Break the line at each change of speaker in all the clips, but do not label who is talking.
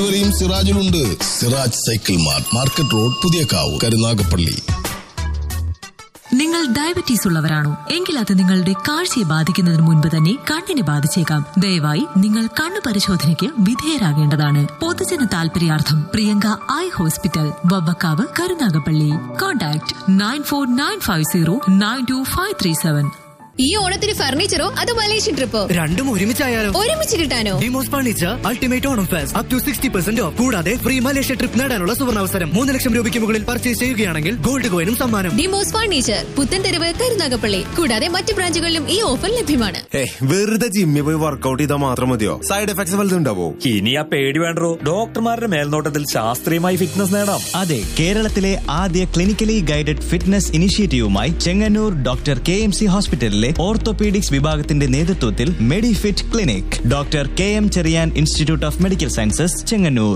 ഡെലിവറിയും സിറാജിലുണ്ട് Siraj cycle mart market road Puthiyakavu Karunagappally
നിങ്ങൾ ഡയബറ്റീസ് ഉള്ളവരാണോ എങ്കിൽ അത് നിങ്ങളുടെ കാഴ്ചയെ ബാധിക്കുന്നതിന് മുൻപ് തന്നെ കണ്ണിനെ ബാധിച്ചേക്കാം ദയവായി നിങ്ങൾ കണ്ണു പരിശോധനയ്ക്ക് വിധേയരാകേണ്ടതാണ് പൊതുജന താൽപര്യാർത്ഥം Priyanka eye hospital Vavvakkavu Karunagappally contact nine four nine five zero nine two five three seven
ഈ ഓണത്തിന് ഫർണിച്ചറോ അതോ മലേഷ്യൻ ട്രിപ്പോ
രണ്ടും ഒരുമിച്ചായാലോ
ഒരുമിച്ച് കിട്ടാനോ
Demos furniture ultimate Onam fest up to sixty percent off കൂടാതെ ഫ്രീ മലേഷ്യ ട്രിപ്പ് നേടാനുള്ള സുവർണാവസരം മൂന്ന് ലക്ഷം രൂപയ്ക്ക് മുകളിൽ പർച്ചേസ് ചെയ്യുകയാണെങ്കിൽ ഗോൾഡ് കോയിനും സമ്മാനം
ഡിമോസ് ഫർണിച്ചർ പുത്തൻതെരുവ് കരുനാഗപ്പള്ളി കൂടാതെ മറ്റു ബ്രാഞ്ചുകളിലും ഈ ഓഫർ ലഭ്യമാണ്
ഏ വെറുതെ ജിമ്മിൽ പോയി വർക്കൗട്ട് ചെയ്താൽ മാത്രം മതിയോ സൈഡ് എഫക്ട്സ് വല്ലതും ഉണ്ടാവോ
ഇനി ആ പേടി വേണ്ടോ ഡോക്ടർമാരുടെ മേൽനോട്ടത്തിൽ ശാസ്ത്രീയമായി ഫിറ്റ്നസ് നേടാം
അതെ കേരളത്തിലെ ആദ്യ ക്ലിനിക്കലി ഗൈഡഡ് ഫിറ്റ്നസ് ഇനിഷ്യേറ്റീവുമായി Chengannur doctor K M C ഹോസ്പിറ്റലിലെ ഓർത്തോപീഡിക്സ് വിഭാഗത്തിന്റെ നേതൃത്വത്തിൽ medifit clinic doctor K M Cherian institute of medical sciences Chengannur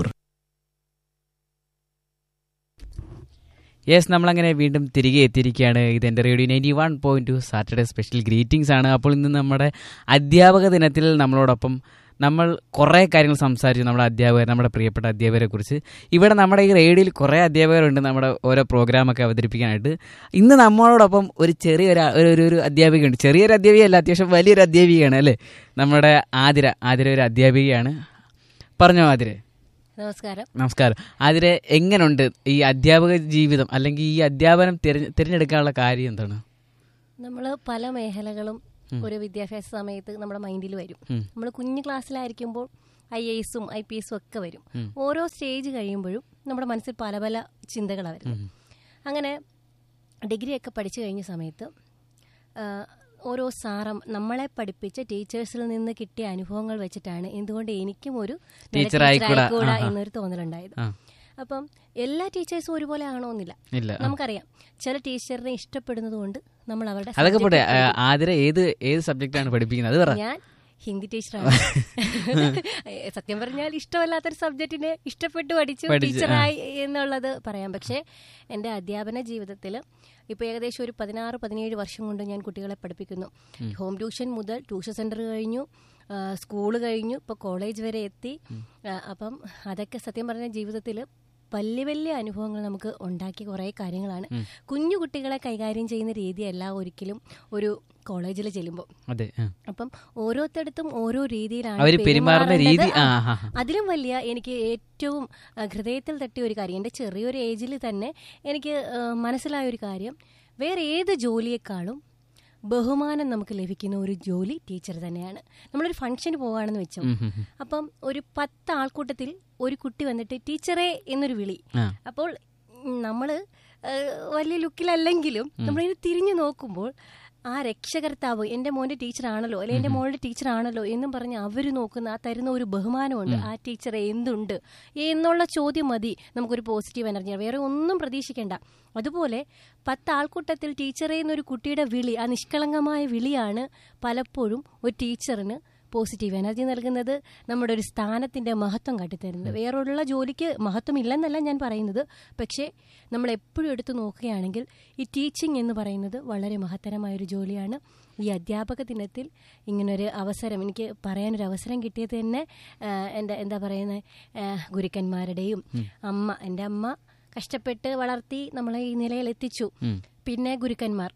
yes നമ്മളങ്ങനെ വീണ്ടും തിരികെ എത്തിയിരിക്കുകയാണ് ഇത് എൻ്റെ radio ninety one point two Saturday special greetings ആണ് അപ്പോൾ ഇന്ന് നമ്മുടെ അധ്യാപക ദിനത്തിൽ നമ്മളോടൊപ്പം നമ്മൾ കുറേ കാര്യങ്ങൾ സംസാരിച്ചു നമ്മുടെ അധ്യാപകർ നമ്മുടെ പ്രിയപ്പെട്ട അധ്യാപകരെ കുറിച്ച് ഇവിടെ നമ്മുടെ ഈ റേഡിയോയിൽ കുറേ അധ്യാപകരുണ്ട് നമ്മുടെ ഓരോ പ്രോഗ്രാമൊക്കെ അവതരിപ്പിക്കാനായിട്ട് ഇന്ന് നമ്മളോടൊപ്പം ഒരു ചെറിയൊരു ഒരു ഒരു ഒരു അധ്യാപികയുണ്ട് ചെറിയൊരു അധ്യാപികയല്ല അത്യാവശ്യം വലിയൊരു അധ്യാപികയാണ് അല്ലേ നമ്മുടെ ആതിര ആതിര ഒരു അധ്യാപികയാണ് പറഞ്ഞോ ആതിരെ
നമസ്കാരം
നമസ്കാരം അതിന് എങ്ങനെയുണ്ട് ഈ അധ്യാപക ജീവിതം അല്ലെങ്കിൽ ഈ അധ്യാപനം തിരഞ്ഞ് തിരഞ്ഞെടുക്കാനുള്ള കാര്യം എന്താണ്
നമ്മൾ പല മേഖലകളും ഒരു വിദ്യാഭ്യാസ സമയത്ത് നമ്മുടെ മൈൻഡിൽ വരും
ഉം.
നമ്മൾ കുഞ്ഞു ക്ലാസ്സിലായിരിക്കുമ്പോൾ ഐ എസും ഐ പി എസും ഒക്കെ വരും ഓരോ സ്റ്റേജ് കഴിയുമ്പോഴും നമ്മുടെ മനസ്സിൽ പല പല ചിന്തകളാണ് വരുന്നത് അങ്ങനെ ഡിഗ്രിയൊക്കെ പഠിച്ചു കഴിഞ്ഞ സമയത്ത് ആ, ഓരോ സാറം നമ്മളെ പഠിപ്പിച്ച ടീച്ചേഴ്സിൽ നിന്ന് കിട്ടിയ അനുഭവങ്ങൾ വെച്ചിട്ടാണ് എന്തുകൊണ്ട് എനിക്കും ഒരു നല്ല
ടീച്ചർ ആയിക്കൂടാ.
ആയിക്കൂടാ
ആ, ആ.
എന്നൊരു തോന്നലുണ്ടായത്
ആ.
അപ്പം എല്ലാ ടീച്ചേഴ്സും ഒരുപോലെ ആണോന്നില്ല
ഇല്ല ആ.
നമുക്കറിയാം ചില ടീച്ചറിനെ ഇഷ്ടപ്പെടുന്നത് കൊണ്ട് നമ്മൾ അവരുടെ
അതൊക്കെ
subject
പോട്ടെ ആ,
പഠിക്കും.
ആതിര ഏത് ഏത് സബ്ജക്റ്റാണ് പഠിപ്പിക്കുന്നത് അത് പറ
ഞാൻ ഹിന്ദി ടീച്ചറാണ് ഏ, സത്യം പറഞ്ഞാൽ ഇഷ്ടമല്ലാത്തൊരു സബ്ജക്റ്റിനെ ഇഷ്ടപ്പെട്ട് പഠിച്ചു
പഠിച്ചു,
ടീച്ചറായി എന്നുള്ളത് പറയാം പക്ഷേ എൻ്റെ അധ്യാപന ജീവിതത്തിൽ ഇപ്പോൾ ഏകദേശം ഒരു പതിനാറ് പതിനേഴ് വർഷം കൊണ്ട് ഞാൻ കുട്ടികളെ പഠിപ്പിക്കുന്നു ഹോം ട്യൂഷൻ മുതൽ ട്യൂഷൻ സെന്റർ കഴിഞ്ഞു സ്കൂൾ കഴിഞ്ഞു ഇപ്പോൾ കോളേജ് വരെ എത്തി ആ, അപ്പം അതൊക്കെ സത്യം പറഞ്ഞ ജീവിതത്തിൽ വലിയ വലിയ അനുഭവങ്ങൾ നമുക്ക് ഉണ്ടാക്കിയ കുറേ കാര്യങ്ങളാണ് കുഞ്ഞു കുട്ടികളെ കൈകാര്യം ചെയ്യുന്ന രീതിയല്ല ഒരിക്കലും ഒരു കോളേജിൽ ചെല്ലുമ്പോൾ
അതെ ആ.
അപ്പം ഓരോരുത്തടത്തും ഓരോ രീതിയിലാണ്
അവര് പെരുമാറുന്ന രീതി
പെരുമാറേണ്ടത്.
ആ
ആ,
ആ, ആ.
അതിലും വലിയ എനിക്ക് ഏറ്റവും ആ, ഹൃദയത്തിൽ തട്ടിയ ഒരു കാര്യം എൻ്റെ ചെറിയൊരു ഏജിൽ തന്നെ എനിക്ക് ആ, മനസ്സിലായ ഒരു കാര്യം വേറെ ഏത് ജോലിയെക്കാളും ബഹുമാനം നമുക്ക് ലഭിക്കുന്ന ഒരു ജോലി ടീച്ചർ തന്നെയാണ് നമ്മളൊരു ഫംഗ്ഷന് പോവുകയാണെന്ന് വെച്ചോ അപ്പം ഒരു പത്ത് ആൾക്കൂട്ടത്തിൽ ഒരു കുട്ടി വന്നിട്ട് ടീച്ചറെ എന്നൊരു വിളി
ആ.
അപ്പോൾ നമ്മൾ വലിയ ലുക്കിലല്ലെങ്കിലും നമ്മളിങ്ങനെ തിരിഞ്ഞു നോക്കുമ്പോൾ ആ രക്ഷകർത്താവ് എൻ്റെ മോൻ്റെ ടീച്ചറാണല്ലോ അല്ലെങ്കിൽ എൻ്റെ മോളുടെ ടീച്ചറാണല്ലോ എന്നും പറഞ്ഞ് അവർ നോക്കുന്ന ആ തരുന്ന ഒരു ബഹുമാനമുണ്ട് ആ ടീച്ചറെ എന്തുണ്ട് എന്നുള്ള ചോദ്യം മതി നമുക്കൊരു പോസിറ്റീവ് എനർജി വേറെ ഒന്നും പ്രതീക്ഷിക്കേണ്ട അതുപോലെ പത്ത് ആൾക്കൂട്ടത്തിൽ ടീച്ചറെ എന്നൊരു കുട്ടിയുടെ വിളി ആ നിഷ്കളങ്കമായ വിളിയാണ് പലപ്പോഴും ഒരു ടീച്ചറിന് പോസിറ്റീവ് എനർജി നൽകുന്നത് നമ്മുടെ ഒരു സ്ഥാനത്തിന്റെ മഹത്വം കാട്ടിത്തരുന്നത് വേറെയുള്ള ജോലിക്ക് മഹത്വം ഇല്ലെന്നല്ല ഞാൻ പറയുന്നത് പക്ഷേ നമ്മൾ എപ്പോഴും എടുത്തു നോക്കുകയാണെങ്കിൽ ഈ ടീച്ചിങ് എന്ന് പറയുന്നത് വളരെ മഹത്തരമായൊരു ജോലിയാണ് ഈ അധ്യാപക ദിനത്തിൽ ഇങ്ങനൊരു അവസരം എനിക്ക് പറയാനൊരു അവസരം കിട്ടിയത് തന്നെ ആ, എൻ്റെ എന്താ പറയുന്നത് ഗുരുക്കന്മാരുടെയും അമ്മ എൻ്റെ അമ്മ കഷ്ടപ്പെട്ട് വളർത്തി നമ്മളെ ഈ നിലയിൽ എത്തിച്ചു പിന്നെ ഗുരുക്കന്മാർ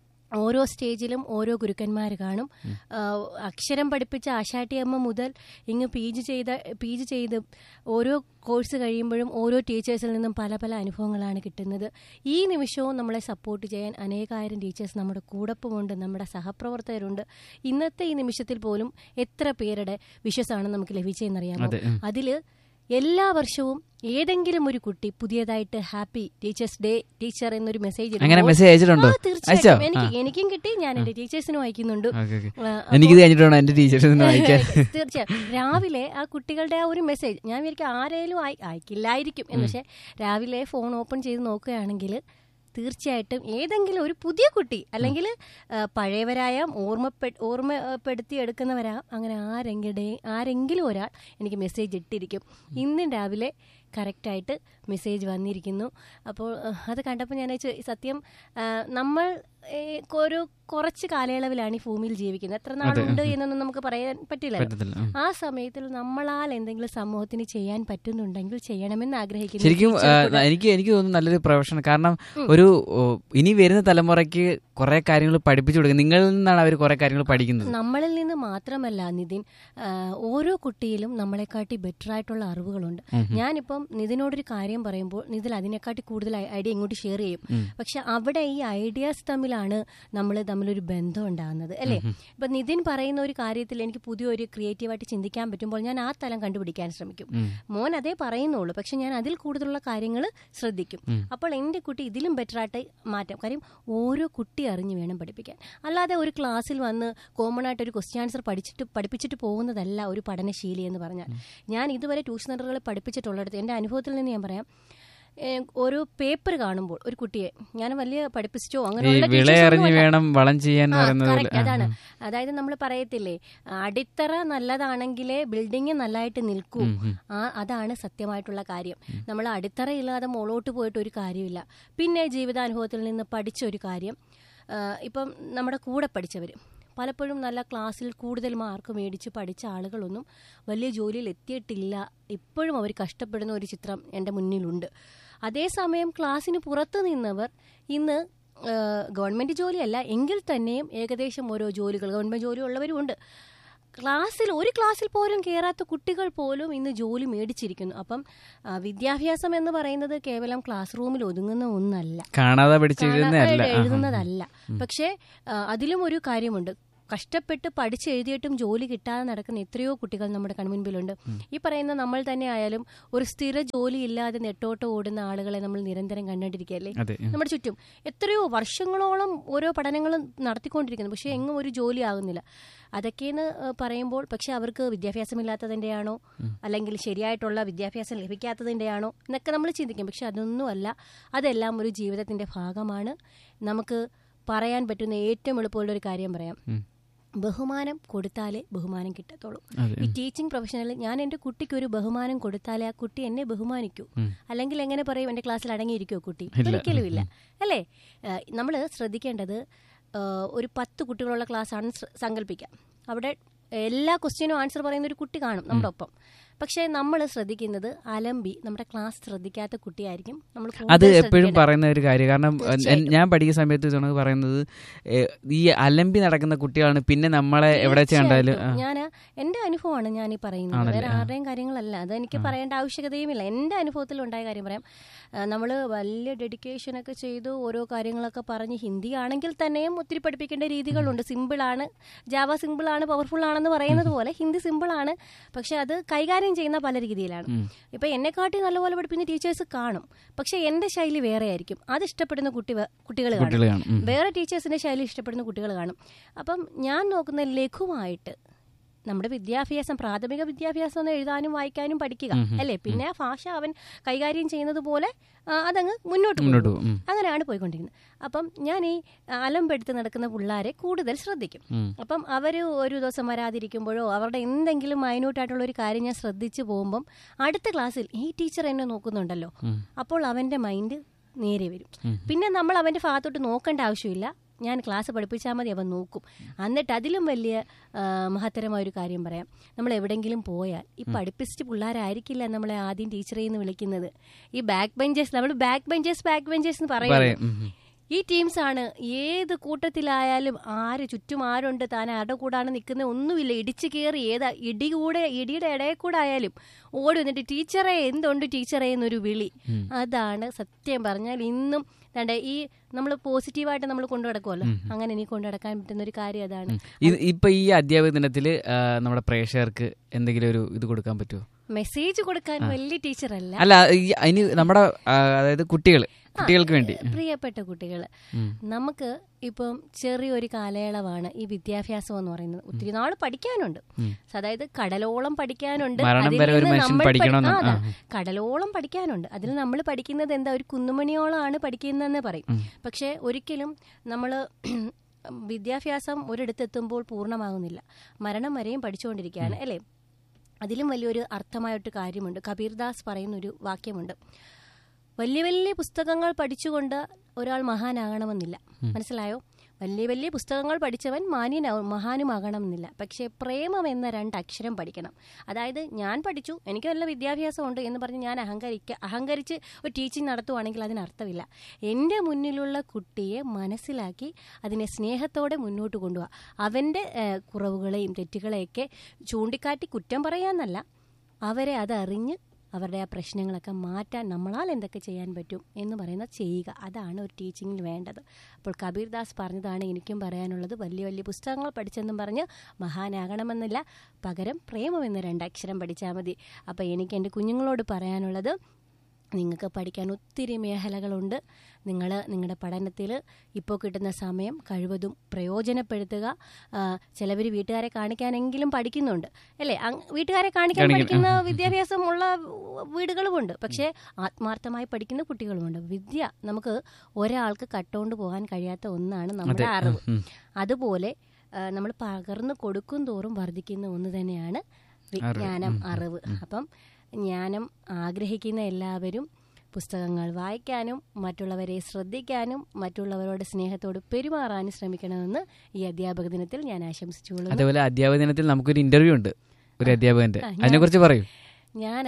ഓരോ സ്റ്റേജിലും ഓരോ ഗുരുക്കന്മാർ കാണും ആ, അക്ഷരം പഠിപ്പിച്ച ആശാട്ടിയമ്മ മുതൽ ഇങ്ങ് പി ജി ചെയ്ത പി ജി ചെയ്ത് ഓരോ കോഴ്സ് കഴിയുമ്പോഴും ഓരോ ടീച്ചേഴ്സിൽ നിന്നും പല പല അനുഭവങ്ങളാണ് കിട്ടുന്നത് ഈ നിമിഷവും നമ്മളെ സപ്പോർട്ട് ചെയ്യാൻ അനേകായിരം ടീച്ചേഴ്സ് നമ്മുടെ കൂടൊപ്പമുണ്ട് നമ്മുടെ സഹപ്രവർത്തകരുണ്ട് ഇന്നത്തെ ഈ നിമിഷത്തിൽ പോലും എത്ര പേരുടെ വിശ്വസാണ് നമുക്ക് ലഭിച്ചതെന്നറിയാമോ
അതെ, ഉം.
അതില് എല്ലാ വർഷവും ഏതെങ്കിലും ഒരു കുട്ടി പുതിയതായിട്ട് ഹാപ്പി ടീച്ചേഴ്സ് ഡേ ടീച്ചർ എന്നൊരു മെസ്സേജ്
അങ്ങനെ message അയച്ചിട്ടുണ്ടോ? അയച്ചോ?
എനിക്ക്
ആ.
എനിക്കും കിട്ടി ഞാൻ എന്റെ ടീച്ചേഴ്സിനും അയക്കുന്നുണ്ട്
ഓക്കെ, ഓക്കെ.
ആ,
എനിക്കിത് കഴിഞ്ഞിട്ട് വേണം എന്റെ ടീച്ചേഴ്സിൽ നിന്ന് വായിക്കാൻ
തീർച്ചയായും രാവിലെ ആ കുട്ടികളുടെ ആ ഒരു മെസ്സേജ് ഞാൻ വിചാരിക്കും ആരേലും അയ- അയക്കില്ലായിരിക്കും എന്ന് പക്ഷെ രാവിലെ ഫോൺ ഓപ്പൺ ചെയ്ത് നോക്കുകയാണെങ്കിൽ തീർച്ചയായിട്ടും ഏതെങ്കിലും ഒരു പുതിയ കുട്ടി അല്ലെങ്കിൽ പഴയവരായ ഓർമ്മപ്പെ ഓർമ്മപ്പെടുത്തി എടുക്കുന്നവരാ അങ്ങനെ ആരെങ്കിലും ആരെങ്കിലും ഒരാൾ എനിക്ക് മെസ്സേജ് ഇട്ടിരിക്കും ഇന്നും രാവിലെ കറക്റ്റായിട്ട് മെസ്സേജ് വന്നിരിക്കുന്നു അപ്പോൾ അഹ്, അത് കണ്ടപ്പോൾ ഞാൻ വെച്ചു, സത്യം ആ, നമ്മൾ ഏ, ഒരു കുറച്ച് കാലയളവിലാണ് ഈ ഭൂമിയിൽ ജീവിക്കുന്നത് എത്ര നാളുണ്ട് എന്നൊന്നും നമുക്ക് പറയാൻ പറ്റില്ല
പറ്റത്തില്ല ഉം.
ആ സമയത്തിൽ നമ്മളാൽ എന്തെങ്കിലും സമൂഹത്തിന് ചെയ്യാൻ പറ്റുന്നുണ്ടെങ്കിൽ ചെയ്യണമെന്ന് ആഗ്രഹിക്കുന്നു
ശരിക്കും ആ,
ടീച്ചർ കൂടെ.
എനിക്ക് എനിക്ക് തോന്നുന്നു നല്ലൊരു പ്രൊഫഷൻ കാരണം ഒരു ഓ, ഇനി വരുന്ന തലമുറയ്ക്ക് കുറെ കാര്യങ്ങൾ പഠിപ്പിച്ചു കൊടുക്കുക നിങ്ങളിൽ നിന്നാണ് അവർ കുറെ കാര്യങ്ങൾ പഠിക്കുന്നത്
നമ്മളിൽ നിന്ന് മാത്രമല്ല നിതിൻ ആ, ഓരോ കുട്ടിയിലും നമ്മളെക്കാട്ടി ബെറ്റർ ആയിട്ടുള്ള അറിവുകളുണ്ട് ഞാനിപ്പം നിതിനോടൊരു കാര്യം പറയുമ്പോൾ നിതിൽ അതിനെക്കാട്ടി കൂടുതൽ ഐ- ഐഡിയ ഇങ്ങോട്ട് ഷെയർ ചെയ്യും പക്ഷെ അവിടെ ഈ ഐഡിയാസ് തമ്മിലാണ് നമ്മൾ തമ്മിലൊരു ബന്ധം ഉണ്ടാകുന്നത് അല്ലേ ഇപ്പൊ നിതിൻ പറയുന്ന ഒരു കാര്യത്തിൽ എനിക്ക് പുതിയൊരു ക്രിയേറ്റീവായിട്ട് ചിന്തിക്കാൻ പറ്റുമ്പോൾ ഞാൻ ആ തലം കണ്ടുപിടിക്കാൻ ശ്രമിക്കും മോൻ അതേ പറയുന്നുള്ളൂ പക്ഷെ ഞാൻ അതിൽ കൂടുതലുള്ള കാര്യങ്ങൾ ശ്രദ്ധിക്കും അപ്പോൾ എൻ്റെ കുട്ടി ഇതിലും ബെറ്റർ ആയിട്ട് മാറ്റാം കാര്യം ഓരോ കുട്ടി അറിഞ്ഞു വേണം പഠിപ്പിക്കാൻ അല്ലാതെ ഒരു ക്ലാസ്സിൽ വന്ന് കോമൺ ആയിട്ട് ഒരു ക്വസ്റ്റ്യൻ ആൻസർ പഠിച്ചിട്ട് പഠിപ്പിച്ചിട്ട് പോകുന്നതല്ല ഒരു പഠനശീലി എന്ന് പറഞ്ഞാൽ ഞാൻ ഇതുവരെ ട്യൂഷൻ സെൻ്ററുകളിൽ പഠിപ്പിച്ചിട്ടുള്ളിടത്ത് എൻ്റെ അനുഭവത്തിൽ നിന്ന് ഞാൻ പറയാം ഏഹ് ഒരു പേപ്പർ കാണുമ്പോൾ ഒരു കുട്ടിയെ ഞാൻ വലിയ പഠിപ്പിച്ചോ
ഈ
അങ്ങനെയുള്ള
വിള
teachers
അറിഞ്ഞ്
ഒന്നുമല്ല.
വേണം വളം ചെയ്യാൻ എന്ന്
ആ,
പറയുന്നത്
correct,
പോലെ. ആ,
അതാണ്
ആ.
അതായത് നമ്മൾ പറയത്തില്ലേ അടിത്തറ നല്ലതാണെങ്കിലേ ബിൽഡിംഗ് നല്ലതായിട്ട് നിൽക്കൂ ആ അതാണ് സത്യമായിട്ടുള്ള കാര്യം നമ്മൾ അടിത്തറ ഇല്ലാതെ മുകളോട്ട് പോയിട്ട് ഒരു കാര്യമില്ല പിന്നെ ജീവിതാനുഭവത്തിൽ നിന്ന് പഠിച്ച ഒരു കാര്യം ആ, ഇപ്പം നമ്മുടെ കൂടെ പഠിച്ചവർ പലപ്പോഴും നല്ല ക്ലാസ്സിൽ കൂടുതൽ മാർക്ക് മേടിച്ച് പഠിച്ച ആളുകളൊന്നും വലിയ ജോലിയിൽ എത്തിയിട്ടില്ല ഇപ്പോഴും അവർ കഷ്ടപ്പെടുന്ന ഒരു ചിത്രം എൻ്റെ മുന്നിലുണ്ട് അതേസമയം ക്ലാസ്സിന് പുറത്ത് നിന്നവർ ഇന്ന് ഏഹ് ഗവൺമെന്റ് ജോലിയല്ല എങ്കിൽ തന്നെയും ഏകദേശം ഓരോ ജോലികൾ ഗവൺമെന്റ് ജോലി ഉള്ളവരുമുണ്ട് ക്ലാസ്സിൽ ഒരു ക്ലാസ്സിൽ പോലും കയറാത്ത കുട്ടികൾ പോലും ഇന്ന് ജോലി മേടിച്ചിരിക്കുന്നു അപ്പം ആ, വിദ്യാഭ്യാസം എന്ന് പറയുന്നത് കേവലം ക്ലാസ് റൂമിൽ ഒതുങ്ങുന്ന ഒന്നല്ല
കാണാതെ പഠിച്ചിരുന്നതല്ല
കാണാതെ എഴുതുന്നതല്ല പക്ഷേ ആ, അതിലും ഒരു കാര്യമുണ്ട് കഷ്ടപ്പെട്ട് പഠിച്ച് എഴുതിയിട്ടും ജോലി കിട്ടാതെ നടക്കുന്ന എത്രയോ കുട്ടികൾ നമ്മുടെ കൺമുൻപിലുണ്ട് ഈ പറയുന്ന നമ്മൾ തന്നെ ആയാലും ഒരു സ്ഥിര ജോലി ഇല്ലാതെ നെട്ടോട്ട് ഓടുന്ന ആളുകളെ നമ്മൾ നിരന്തരം കണ്ടുകൊണ്ടിരിക്കുകയല്ലേ
അതെ
നമ്മുടെ ചുറ്റും എത്രയോ വർഷങ്ങളോളം ഓരോ പഠനങ്ങളും നടത്തിക്കൊണ്ടിരിക്കുന്നു പക്ഷെ എങ്ങും ഒരു ജോലി ആകുന്നില്ല അതൊക്കെയെന്ന് ഏഹ്, പറയുമ്പോൾ പക്ഷെ അവർക്ക് വിദ്യാഭ്യാസമില്ലാത്തതിൻ്റെയാണോ അല്ലെങ്കിൽ ശരിയായിട്ടുള്ള വിദ്യാഭ്യാസം ലഭിക്കാത്തതിൻ്റെയാണോ എന്നൊക്കെ നമ്മൾ ചിന്തിക്കും പക്ഷെ അതൊന്നുമല്ല അതെല്ലാം ഒരു ജീവിതത്തിന്റെ ഭാഗമാണ് നമുക്ക് പറയാൻ പറ്റുന്ന ഏറ്റവും എളുപ്പമുള്ള ഒരു കാര്യം പറയാം
ഉം.
ബഹുമാനം കൊടുത്താലേ ബഹുമാനം കിട്ടത്തുള്ളൂ
അതെ.
ഈ ടീച്ചിങ് പ്രൊഫഷണലിൽ ഞാൻ എൻ്റെ കുട്ടിക്ക് ഒരു ബഹുമാനം കൊടുത്താലേ ആ കുട്ടി എന്നെ ബഹുമാനിക്കൂ അല്ലെങ്കിൽ എങ്ങനെ പറയും എൻ്റെ ക്ലാസ്സിൽ അടങ്ങിയിരിക്കുമോ കുട്ടി ഒരിക്കലും ഇല്ല അല്ലേ നമ്മൾ ശ്രദ്ധിക്കേണ്ടത് ആ, ഒരു പത്ത് കുട്ടികളുള്ള ക്ലാസ് ആണ് സങ്കല്പിക്കാം അവിടെ എല്ലാ ക്വസ്റ്റ്യനും ആൻസർ പറയുന്ന ഒരു കുട്ടി കാണും നമ്മുടെ ഒപ്പം പക്ഷേ നമ്മൾ ശ്രദ്ധിക്കുന്നത് അലമ്പി നമ്മുടെ ക്ലാസ് ശ്രദ്ധിക്കാത്ത കുട്ടിയായിരിക്കും നമ്മൾ കൂടുതൽ
അത് എപ്പോഴും
ശ്രദ്ധിക്കേണ്ടത്.
പറയുന്ന ഒരു കാര്യം കാരണം എൻ-
തീർച്ചയായിട്ടും.
ഞാൻ പഠിക്കുന്ന സമയത്ത് ഇതാണ് പറയുന്നത് ഏ, ഈ അലമ്പി നടക്കുന്ന കുട്ടികളാണ് പിന്നെ നമ്മളെ എവിടെ വെച്ച് കണ്ടാലും ആ.
ഞാൻ എന്റെ അനുഭവമാണ് ഞാൻ ഈ പറയുന്നത്
ആണല്ലേ?
വേറെ ആരുടെയും കാര്യങ്ങളല്ല അത് എനിക്ക് പറയേണ്ട ആവശ്യകതയുമില്ല എന്റെ അനുഭവത്തിൽ ഉണ്ടായ കാര്യം പറയാം നമ്മൾ വലിയ ഡെഡിക്കേഷൻ ഒക്കെ ചെയ്തു ഓരോ കാര്യങ്ങളൊക്കെ പറഞ്ഞ് ഹിന്ദി ആണെങ്കിൽ തന്നെയും ഒത്തിരി പഠിപ്പിക്കേണ്ട രീതികളുണ്ട് സിമ്പിൾ ആണ് ജാവ സിമ്പിൾ ആണ് പവർഫുൾ ആണെന്ന് പറയുന്നത് പോലെ ഹിന്ദി സിമ്പിൾ ആണ് പക്ഷെ അത് കൈകാര്യം ചെയ്യുന്ന പല രീതിയിലാണ് ഇപ്പൊ എന്നെക്കാട്ടി നല്ലപോലെ പഠിപ്പിക്കുന്ന ടീച്ചേഴ്സ് കാണും പക്ഷെ എന്റെ ശൈലി വേറെ ആയിരിക്കും അത് ഇഷ്ടപ്പെടുന്ന കുട്ടി കുട്ടികൾ
കുട്ടികൾ
കാണും
കാണും ഉം.
വേറെ ടീച്ചേഴ്സിന്റെ ശൈലി ഇഷ്ടപ്പെടുന്ന കുട്ടികൾ കാണും അപ്പം ഞാൻ നോക്കുന്ന ലഘുവായിട്ട് നമ്മുടെ വിദ്യാഭ്യാസം പ്രാഥമിക വിദ്യാഭ്യാസം ഒന്ന് എഴുതാനും വായിക്കാനും പഠിക്കുക അല്ലേ പിന്നെ ആ ഭാഷ അവൻ കൈകാര്യം ചെയ്യുന്നത് പോലെ ആ, അതങ്ങ് മുന്നോട്ട്
മുന്നോട്ട്
പോകും
പോകും. ഉം.
അങ്ങനെയാണ് പോയിക്കൊണ്ടിരിക്കുന്നത് അപ്പം ഞാൻ ഈ അലമ്പെടുത്ത് നടക്കുന്ന പിള്ളേരെ കൂടുതൽ ശ്രദ്ധിക്കും അപ്പം അവർ ഒരു ദിവസം വരാതിരിക്കുമ്പോഴോ അവരുടെ എന്തെങ്കിലും മൈന്യൂട്ടായിട്ടുള്ള ഒരു കാര്യം ഞാൻ ശ്രദ്ധിച്ചു പോകുമ്പം അടുത്ത ക്ലാസ്സിൽ ഈ ടീച്ചർ എന്നെ നോക്കുന്നുണ്ടല്ലോ അപ്പോൾ അവന്റെ മൈൻഡ് നേരെ വരും പിന്നെ നമ്മൾ അവന്റെ ഭാഗത്തോട്ട് നോക്കേണ്ട ആവശ്യമില്ല ഞാൻ ക്ലാസ് പഠിപ്പിച്ചാൽ മതി അവൻ നോക്കും എന്നിട്ട് അതിലും വലിയ ആ, മഹത്തരമായ ഒരു കാര്യം പറയാം നമ്മൾ എവിടെങ്കിലും പോയാൽ ഈ പഠിപ്പിച്ചിട്ട് പിള്ളേരായിരിക്കില്ല നമ്മളെ ആദ്യം ടീച്ചറെ എന്ന് വിളിക്കുന്നത് ഈ ബാക്ക് ബെഞ്ചേഴ്സ് നമ്മൾ ബാക്ക് ബെഞ്ചേഴ്സ് ബാക്ക് ബെഞ്ചേഴ്സ് എന്ന്
പറയും
പറയും
ഉം, ഉം.
ഈ ടീംസ് ആണ് ഏത് കൂട്ടത്തിലായാലും ആര് ചുറ്റും ആരുണ്ട് താൻ ആരുടെ കൂടാണ് നിൽക്കുന്നത് ഒന്നുമില്ല ഇടിച്ചു കയറി ഏതാ ഇടി കൂടെ ഇടിയുടെ ഇടയിൽ കൂടെ ആയാലും ഓടി വന്നിട്ട് ടീച്ചറെ എന്തുണ്ട് ടീച്ചറെ എന്നൊരു വിളി അതാണ് സത്യം പറഞ്ഞാൽ ഇന്നും ദാണ്ടെ ഈ നമ്മൾ പോസിറ്റീവായിട്ട് നമ്മൾ കൊണ്ടു നടക്കുമല്ലോ അങ്ങനെ ഇനി കൊണ്ടു നടക്കാൻ പറ്റുന്ന ഒരു കാര്യം അതാണ്
ഇത് ഇപ്പൊ ഈ അധ്യാപക ദിനത്തില് ആ, നമ്മുടെ പ്രേക്ഷകർക്ക് എന്തെങ്കിലും ഒരു ഇത് കൊടുക്കാൻ പറ്റുമോ
മെസ്സേജ് കൊടുക്കാൻ വലിയ ടീച്ചറല്ല
അല്ല ഈ അതിന് നമ്മുടെ ആ, അതായത് കുട്ടികൾ കുട്ടികൾക്ക് വേണ്ടി
പ്രിയപ്പെട്ട കുട്ടികൾ നമുക്ക് ഇപ്പം ചെറിയൊരു കാലയളവാണ് ഈ വിദ്യാഭ്യാസം എന്ന് പറയുന്നത് ഒത്തിരി നാൾ പഠിക്കാനുണ്ട് അതായത് കടലോളം പഠിക്കാനുണ്ട്
മരണം
അതിൽ
വരെ ഒരു
നിന്ന്
മനുഷ്യൻ
നമ്മൾ പഠി-
പഠിക്കണമെന്ന്.
ആ, അതാ.
ആ.
കടലോളം പഠിക്കാനുണ്ട് അതിൽ നമ്മൾ പഠിക്കുന്നത് എന്താ ഒരു കുന്നുമണിയോളമാണ് പഠിക്കുന്നതെന്ന് പറയും പക്ഷെ ഒരിക്കലും നമ്മൾ വിദ്യാഭ്യാസം ഒരിടത്തെത്തുമ്പോൾ പൂർണ്ണമാകുന്നില്ല മരണം വരെയും പഠിച്ചുകൊണ്ടിരിക്കുകയാണ് അല്ലേ അതിലും വലിയൊരു അർത്ഥമായിട്ട് കാര്യമുണ്ട് കബീർദാസ് പറയുന്നൊരു വാക്യമുണ്ട് വലിയ വലിയ പുസ്തകങ്ങൾ പഠിച്ചുകൊണ്ട് ഒരാൾ മഹാനാകണമെന്നില്ല മനസ്സിലായോ വലിയ വലിയ പുസ്തകങ്ങൾ പഠിച്ചവൻ മാന്യനാവും മഹാനുമാകണമെന്നില്ല പക്ഷേ പ്രേമം എന്ന രണ്ട് അക്ഷരം പഠിക്കണം അതായത് ഞാൻ പഠിച്ചു എനിക്ക് നല്ല വിദ്യാഭ്യാസമുണ്ട് എന്ന് പറഞ്ഞ് ഞാൻ അഹങ്കരിക്ക അഹങ്കരിച്ച് ഒരു ടീച്ചിങ് നടത്തുവാണെങ്കിൽ അതിനർത്ഥമില്ല എൻ്റെ മുന്നിലുള്ള കുട്ടിയെ മനസ്സിലാക്കി അതിനെ സ്നേഹത്തോടെ മുന്നോട്ട് കൊണ്ടുപോവുക അവൻ്റെ ഏഹ്, കുറവുകളെയും തെറ്റുകളെയൊക്കെ ചൂണ്ടിക്കാട്ടി കുറ്റം പറയാന്നല്ല അവരെ അതറിഞ്ഞ് അവരുടെ ആ പ്രശ്നങ്ങളൊക്കെ മാറ്റാൻ നമ്മളാൽ എന്തൊക്കെ ചെയ്യാൻ പറ്റും എന്ന് പറയുന്നത് ചെയ്യുക അതാണ് ഒരു ടീച്ചിങ്ങിൽ വേണ്ടത് അപ്പോൾ കബീർദാസ് പറഞ്ഞതാണ് എനിക്കും പറയാനുള്ളത് വലിയ വലിയ പുസ്തകങ്ങൾ പഠിച്ചെന്നും പറഞ്ഞ് മഹാനാകണമെന്നില്ല പകരം പ്രേമം എന്ന രണ്ടക്ഷരം പഠിച്ചാൽ മതി അപ്പോൾ എനിക്ക് എൻ്റെ കുഞ്ഞുങ്ങളോട് പറയാനുള്ളത് നിങ്ങൾക്ക് പഠിക്കാൻ ഒത്തിരി മേഖലകളുണ്ട് നിങ്ങൾ നിങ്ങളുടെ പഠനത്തിൽ ഇപ്പോൾ കിട്ടുന്ന സമയം കഴിവതും പ്രയോജനപ്പെടുത്തുക ചിലവർ വീട്ടുകാരെ കാണിക്കാനെങ്കിലും പഠിക്കുന്നുണ്ട് അല്ലേ അങ് വീട്ടുകാരെ കാണിക്കാൻ
കാണിക്കാൻ,
പഠിക്കുന്ന
ആ, ആ, ആ.
വിദ്യാഭ്യാസമുള്ള വീടുകളുമുണ്ട് പക്ഷേ ആത്മാർത്ഥമായി പഠിക്കുന്ന കുട്ടികളുമുണ്ട് വിദ്യ നമുക്ക് ഒരാൾക്ക് കട്ടുകൊണ്ട് പോകാൻ കഴിയാത്ത ഒന്നാണ് നമ്മുടെ
അതെ,
അറിവ്
ഉം.
അതുപോലെ നമ്മൾ പകർന്നു കൊടുക്കും തോറും വർദ്ധിക്കുന്ന ഒന്ന് തന്നെയാണ് വിജ്ഞാനം
ഉം, ഉം,
അറിവ് അപ്പം ജ്ഞാനം ആഗ്രഹിക്കുന്ന എല്ലാവരും പുസ്തകങ്ങൾ വായിക്കാനും മറ്റുള്ളവരെ ശ്രദ്ധിക്കാനും മറ്റുള്ളവരോട് സ്നേഹത്തോട് പെരുമാറാനും ശ്രമിക്കണമെന്ന് ഈ അധ്യാപക ദിനത്തിൽ ഞാൻ ആശംസിച്ചുകൊള്ളുന്നു
അതേപോലെ അധ്യാപക ദിനത്തിൽ നമുക്കൊരു ഇന്റർവ്യൂ ഉണ്ട് ഒരു അധ്യാപകന്റെ
ആ, ഞാൻ-
അതിനെ കുറിച്ച് പറയൂ
ഞാൻ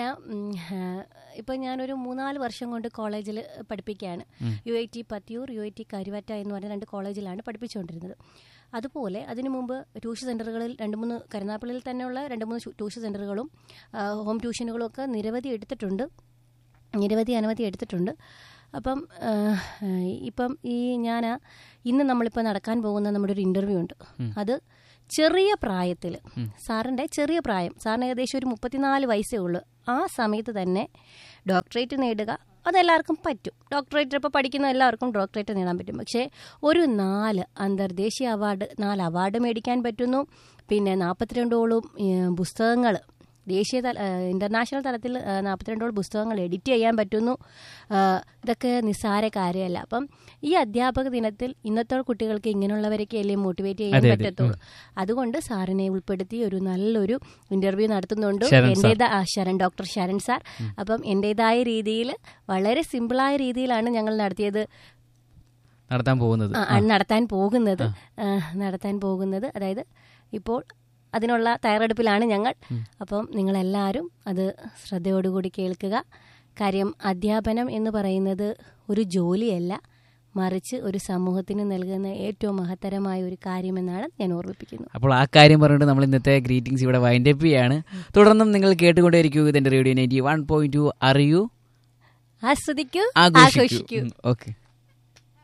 ഇപ്പം ഞാനൊരു മൂന്നാല് വർഷം കൊണ്ട് കോളേജിൽ പഠിപ്പിക്കുകയാണ് U I T Pathiyoor U I T Karuvatta എന്ന് പറഞ്ഞ രണ്ട് കോളേജിലാണ് പഠിപ്പിച്ചുകൊണ്ടിരുന്നത് അതുപോലെ അതിനു മുമ്പ് ട്യൂഷൻ സെൻ്ററുകളിൽ രണ്ട് മൂന്ന് കരുനാപ്പള്ളിയിൽ തന്നെയുള്ള രണ്ട് മൂന്ന് ഷു- ട്യൂഷൻ സെൻ്ററുകളും ആ, ഹോം ട്യൂഷനുകളും ഒക്കെ നിരവധി എടുത്തിട്ടുണ്ട് നിരവധി അനവധി എടുത്തിട്ടുണ്ട് അപ്പം ആ, ഇപ്പം ഈ ഞാൻ ഇന്ന് നമ്മളിപ്പോൾ നടക്കാൻ പോകുന്ന നമ്മുടെ ഒരു ഇൻ്റർവ്യൂ ഉണ്ട് അത് ചെറിയ പ്രായത്തിൽ സാറിൻ്റെ ചെറിയ പ്രായം സാറിന് ഏകദേശം ഒരു മുപ്പത്തിനാല് വയസ്സേ ഉള്ളൂ ആ സമയത്ത് തന്നെ ഡോക്ടറേറ്റ് നേടുക അതെല്ലാവർക്കും പറ്റും ഡോക്ടറേറ്റ് ഇപ്പോൾ പഠിക്കുന്ന എല്ലാവർക്കും ഡോക്ടറേറ്റ് നേടാൻ പറ്റും പക്ഷേ ഒരു നാല് അന്തർദേശീയ അവാർഡ് നാല് അവാർഡ് മേടിക്കാൻ പറ്റുന്നു പിന്നെ നാൽപ്പത്തിരണ്ടോളം പുസ്തകങ്ങൾ ദേശീയ തല ഇൻ്റർനാഷണൽ തലത്തിൽ ആ, നാൽപ്പത്തിരണ്ടോളം പുസ്തകങ്ങൾ എഡിറ്റ് ചെയ്യാൻ പറ്റുന്നു ആ, ഇതൊക്കെ നിസ്സാര കാര്യമല്ല അപ്പം ഈ അധ്യാപക ദിനത്തിൽ ഇന്നത്തെ കുട്ടികൾക്ക് ഇങ്ങനെയുള്ളവരൊക്കെ അല്ലേ മോട്ടിവേറ്റ് ചെയ്യാൻ
അതെ, അതെ.
പറ്റത്തുള്ളൂ അതുകൊണ്ട് സാറിനെ ഉൾപ്പെടുത്തി ഒരു നല്ലൊരു ഇന്റർവ്യൂ നടത്തുന്നുണ്ട്
ശരൺ സാർ.
എൻ്റെതാ ആ, ശരൺ ഡോക്ടർ ശരൺ സാർ അപ്പം എൻ്റെതായ രീതിയിൽ വളരെ സിമ്പിളായ രീതിയിലാണ് ഞങ്ങൾ നടത്തിയത്
നടത്താൻ പോകുന്നത്
ആ, നടത്താൻ പോകുന്നത് ആ, നടത്താൻ പോകുന്നത് അതായത് ഇപ്പോൾ അതിനുള്ള തയ്യാറെടുപ്പിലാണ് ഞങ്ങൾ അപ്പം നിങ്ങളെല്ലാവരും അത് ശ്രദ്ധയോടുകൂടി കേൾക്കുക കാര്യം അധ്യാപനം എന്ന് പറയുന്നത് ഒരു ജോലിയല്ല മറിച്ച് ഒരു സമൂഹത്തിന് നൽകുന്ന ഏറ്റവും മഹത്തരമായ ഒരു കാര്യമെന്നാണ് ഞാൻ ഓർമ്മിപ്പിക്കുന്നത്
അപ്പോൾ ആ കാര്യം പറഞ്ഞിട്ട് നമ്മൾ ഇന്നത്തെ ഗ്രീറ്റിംഗ്സ് ഇവിടെ വൈൻഡപ്പ് ചെയ്യാണ് തുടർന്നും നിങ്ങൾ കേട്ടുകൊണ്ടേയിരിക്കൂ ഇതിന്റെ radio ninety one point two അറിയൂ
ആസ്വദിക്കൂ
ആഘോഷിക്കൂ
ആഘോഷിക്കൂ
ഓക്കെ